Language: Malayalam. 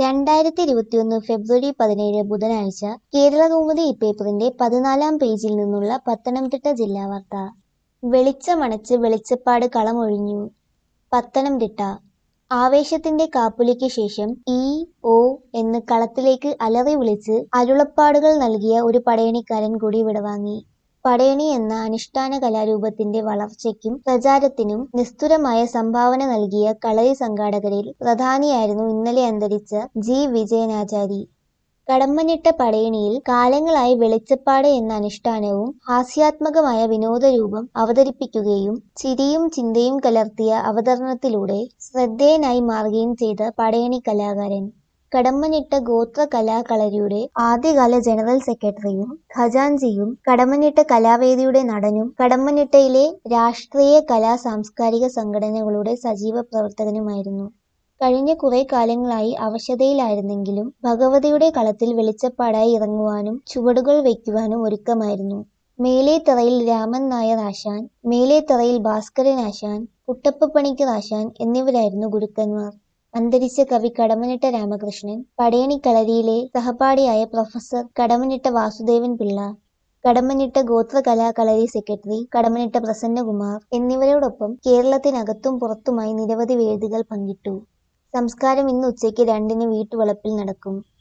രണ്ടായിരത്തി ഇരുപത്തിയൊന്ന് ഫെബ്രുവരി പതിനേഴ് ബുധനാഴ്ച കേരളകൗമുദി ഇപ്പേപ്പറിന്റെ പതിനാലാം പേജിൽ നിന്നുള്ള പത്തനംതിട്ട ജില്ലാ വാർത്ത വെളിച്ചമണച്ച് വെളിച്ചപ്പാട് കളമൊഴിഞ്ഞു പത്തനംതിട്ട ആവേശത്തിന്റെ കാപ്പുലിക്ക് ശേഷം ഈ ഓ എന്ന് കളത്തിലേക്ക് അലറി വിളിച്ച് അരുളപ്പാടുകൾ നൽകിയ ഒരു പടയണിക്കാരൻ കൂടി വിടവാങ്ങി പടയണി എന്ന അനുഷ്ഠാന കലാരൂപത്തിന്റെ വളർച്ചയ്ക്കും പ്രചാരത്തിനും നിസ്തുലമായ സംഭാവന നൽകിയ കളരി സംഘാടകരിൽ പ്രധാനിയായിരുന്നു ഇന്നലെ അന്തരിച്ച ജി വിജയനാചാരി കടമ്മനിട്ട പടയണിയിൽ കാലങ്ങളായി വെളിച്ചപ്പാട് എന്ന അനുഷ്ഠാനവും ഹാസ്യാത്മകമായ വിനോദരൂപം അവതരിപ്പിക്കുകയും ചിരിയും ചിന്തയും കലർത്തിയ അവതരണത്തിലൂടെ ശ്രദ്ധേയനായി മാറുകയും ചെയ്ത പടയണി കലാകാരൻ കടമ്മനിട്ട ഗോത്ര കലാകളരിയുടെ ആദ്യകാല ജനറൽ സെക്രട്ടറിയും ഖജാൻജിയും കടമ്മനിട്ട കലാവേദിയുടെ നടനും കടമ്മനിട്ടയിലെ രാഷ്ട്രീയ കലാ സാംസ്കാരിക സംഘടനകളുടെ സജീവ പ്രവർത്തകനുമായിരുന്നു കഴിഞ്ഞ കുറെ കാലങ്ങളായി അവശതയിലായിരുന്നെങ്കിലും ഭഗവതിയുടെ കളത്തിൽ വെളിച്ചപ്പാടായി ഇറങ്ങുവാനും ചുവടുകൾ വയ്ക്കുവാനും ഒരുക്കമായിരുന്നു മേലേത്തറയിൽ രാമൻ നായർ ആശാൻ മേലേത്തറയിൽ ഭാസ്കരൻ ആശാൻ കുട്ടപ്പ പണിക്കർ ആശാൻ എന്നിവരായിരുന്നു ഗുരുക്കന്മാർ അന്തരിച്ച കവി കടമനിട്ട രാമകൃഷ്ണൻ പടയണിക്കളരിയിലെ സഹപാഠിയായ പ്രൊഫസർ കടമനിട്ട വാസുദേവൻ പിള്ള കടമനിട്ട ഗോത്ര കലാകളരി സെക്രട്ടറി കടമനിട്ട പ്രസന്നകുമാർ എന്നിവരോടൊപ്പം കേരളത്തിനകത്തും പുറത്തുമായി നിരവധി വേദികൾ പങ്കിട്ടു സംസ്കാരം ഇന്ന് ഉച്ചയ്ക്ക് രണ്ടിന് വീട്ടുവളപ്പിൽ നടക്കും